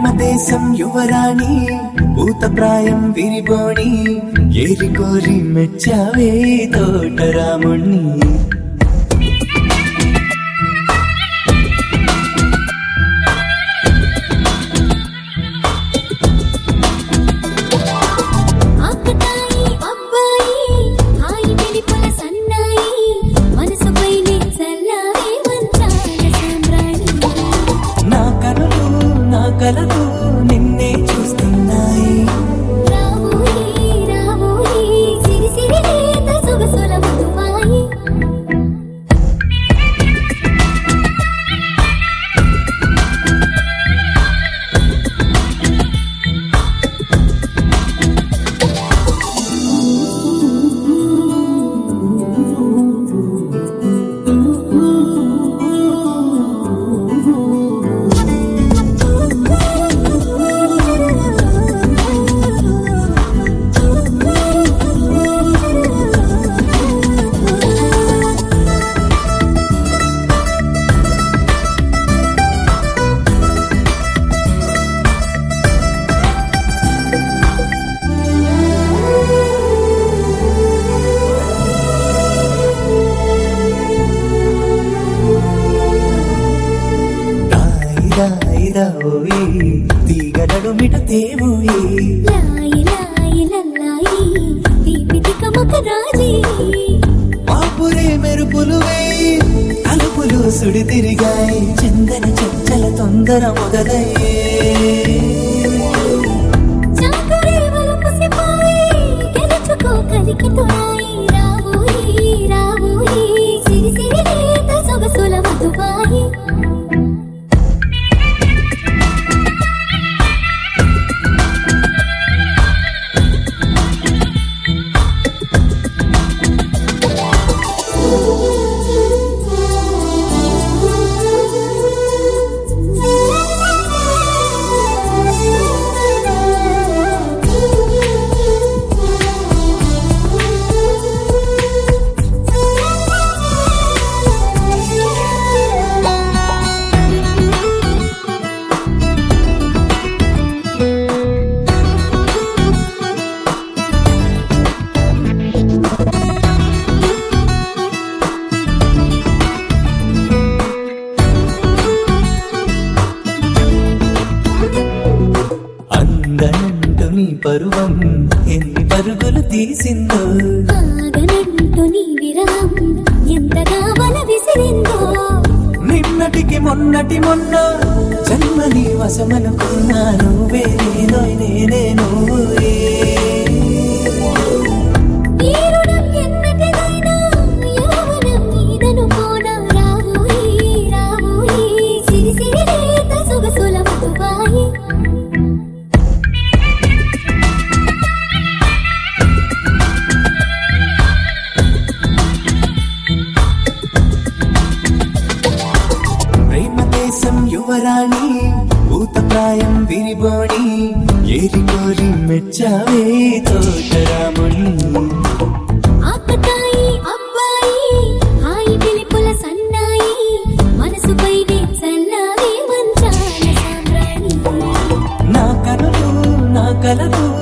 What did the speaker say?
ప్రేమ దేశం యువరాణి భూతప్రాయం విరిబోణి ఏరి కోరి మెచ్చావే తోటరాముణ్ణి ఆకతాయి అబ్బాయి హాయి వెలిపుల సన్నాయి మనసుపైనే చల్లావే మంచాల సామ్రాణి నా కనులు నా కలలు నిన్నే చూస్తున్నాయి రావోయి రావోయి సిరి సిరి లేత సొగసుల మధుమాయి దాయిదా ఓయి తీగలడు మిట తేవోయి లాయి లాయి లల్లాయి తీపి తికమక రాజీ పాపురే మెరుపులు వేయి తలుపులు సుడి తిరిగాయి చందన చెక్కల తొందర మొదలయ్యే చాకరే వలపు సిపాయి గెలుచుకో కలికి తోడాయి రావోయి రావోయి సిరి సిరి లేత సొగసుల మధుబాయి అందనంటు నీ పరువం ఎన్ని పరుగులు తీసిందో ఆగనంటూ నీ విరహం ఎంతగా వల విసిరిందో నిన్నటికి మొన్నటి మొన్న జన్మని వశమనుకున్నా నువ్వే నేనో నేనే నువ్వే తీరుడం ఎన్నటిదైనా యౌవనం నీదనుకోనా రావోయి రావోయి సిరి సిరి లేత సొగసుల మధుబాయి ప్రేమ దేశం యువరాణి భూతప్రాయం విరిబోణి ఏరి కోరి మెచ్చావే తోటరాముణ్ణి ఆకతాయి అబ్బాయి హాయి పిలుపుల సన్నాయి మనసుపైనే చల్లావే మంచాల సామ్రాణి నా కనులు నా కలలు